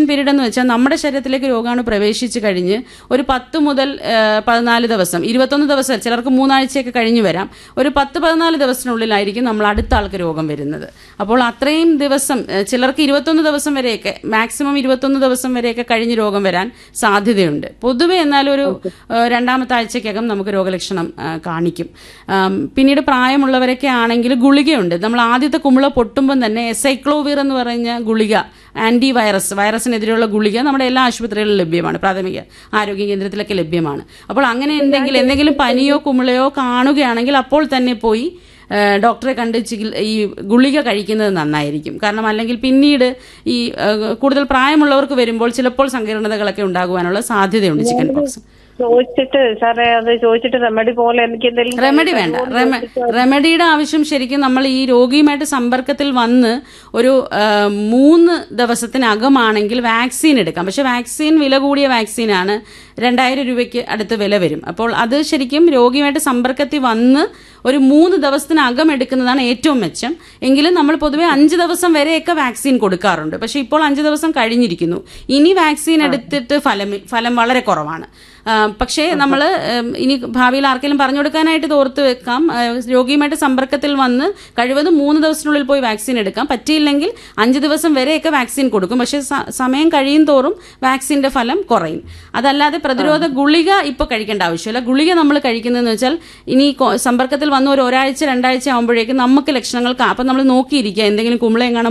period എന്ന് വെച്ചാൽ നമ്മുടെ ശരീരത്തിലേക്ക് രോഗാണു പ്രവേശിച്ച് കഴിഞ്ഞ് ഒരു പത്ത് മുതൽ ആ, പതിനാല് ദിവസം ഇരുപത്തൊന്ന് ദിവസം ചിലർക്ക് മൂന്നാഴ്ചയൊക്കെ കഴിഞ്ഞ് വരാം ഒരു പത്ത് പതിനാല് ദിവസത്തിനുള്ളിലായിരിക്കും നമ്മൾ അടുത്ത ആൾക്ക് രോഗം വരുന്നത് അപ്പോൾ അത്രയും ദിവസം ആ, ചിലർക്ക് ഇരുപത്തൊന്ന് ദിവസം വരെയൊക്കെ മാക്സിമം ഇരുപത്തൊന്ന് ദിവസം വരെയൊക്കെ കഴിഞ്ഞ് രോഗം വരാൻ സാധ്യതയുണ്ട് പൊതുവെ എന്നാലും ഒരു ആ, രണ്ടാമത്തെ ആഴ്ചക്കകം നമുക്ക് രോഗലക്ഷണം ആ, കാണിക്കും ആം, പിന്നീട് പ്രായമുള്ളവരൊക്കെ ആണെങ്കിൽ ഗുളികയുണ്ട് നമ്മൾ ആദ്യത്തെ കുമിള പൊട്ടുമ്പം തന്നെ എസൈക്ലോവിർ എന്ന് പറഞ്ഞ ഗുളിക ആന്റി വൈറസ് വൈറസിനെതിരെയുള്ള ഗുളിക നമ്മുടെ എല്ലാ ആശുപത്രികളിലും ലഭ്യമാണ് പ്രാഥമിക ആരോഗ്യ കേന്ദ്രത്തിലൊക്കെ ലഭ്യമാണ് അപ്പോൾ അങ്ങനെ എന്തെങ്കിലും എന്തെങ്കിലും പനിയോ കുമിളയോ കാണുകയാണെങ്കിൽ അപ്പോൾ തന്നെ പോയി ആ, ഡോക്ടറെ കണ്ട് ചികിൽ- ഈ ഗുളിക കഴിക്കുന്നത് നന്നായിരിക്കും കാരണം അല്ലെങ്കിൽ പിന്നീട് ഈ ആ, കൂടുതൽ പ്രായമുള്ളവർക്ക് വരുമ്പോൾ ചിലപ്പോൾ സങ്കീർണതകളൊക്കെ ഉണ്ടാകുവാനുള്ള സാധ്യതയുണ്ട് ചിക്കൻ പോക്സ് ചോദിച്ചിട്ട് സാറേ അത് ചോദിച്ചിട്ട് റെമഡി പോലെ എനിക്ക് എന്തെങ്കിലും റെമഡി വേണ്ട റെമ റെമഡിയുടെ ആവശ്യം ശരിക്കും നമ്മൾ ഈ രോഗിയുമായിട്ട് സമ്പർക്കത്തിൽ വന്ന് ഒരു ആ, മൂന്ന് ദിവസത്തിനകമാണെങ്കിൽ വാക്സിൻ എടുക്കാം പക്ഷെ വാക്സിൻ വില കൂടിയ വാക്സിനാണ് രണ്ടായിരം രൂപയ്ക്ക് അടുത്ത് വില വരും അപ്പോൾ അത് ശരിക്കും രോഗിയുമായിട്ട് സമ്പർക്കത്തിൽ വന്ന് ഒരു മൂന്ന് ദിവസത്തിനകം എടുക്കുന്നതാണ് ഏറ്റവും മെച്ചം എങ്കിലും നമ്മൾ പൊതുവെ അഞ്ച് ദിവസം വരെയൊക്കെ വാക്സിൻ കൊടുക്കാറുണ്ട് പക്ഷെ ഇപ്പോൾ അഞ്ച് ദിവസം കഴിഞ്ഞിരിക്കുന്നു ഇനി വാക്സിൻ എടുത്തിട്ട് ഫലം ഫലം വളരെ കുറവാണ് ആ, പക്ഷേ നമ്മൾ ഇനി ഭാവിയിൽ ആർക്കെങ്കിലും പറഞ്ഞു കൊടുക്കാനായിട്ട് ഇത് ഓർത്ത് വെക്കാം ആ, രോഗിയുമായിട്ട് സമ്പർക്കത്തിൽ വന്ന് കഴിവതും മൂന്ന് ദിവസത്തിനുള്ളിൽ പോയി വാക്സിൻ എടുക്കാം പറ്റിയില്ലെങ്കിൽ അഞ്ച് ദിവസം വരെയൊക്കെ വാക്സിൻ കൊടുക്കും പക്ഷേ സ- സമയം കഴിയും തോറും വാക്സിന്റെ ഫലം കുറയും അതല്ലാതെ പ്രതിരോധ ഗുളിക ഇപ്പോൾ കഴിക്കേണ്ട ആവശ്യമില്ല ഗുളിക നമ്മൾ കഴിക്കുന്നതെന്ന് വെച്ചാൽ ഇനി കൊ- സമ്പർക്കത്തിൽ വന്ന് ഒരു ഒരാഴ്ച രണ്ടാഴ്ച ആകുമ്പോഴേക്കും നമുക്ക് ലക്ഷണങ്ങൾ കാ- അപ്പം നമ്മൾ നോക്കിയിരിക്കുക എന്തെങ്കിലും കുമ്പള എങ്ങാനും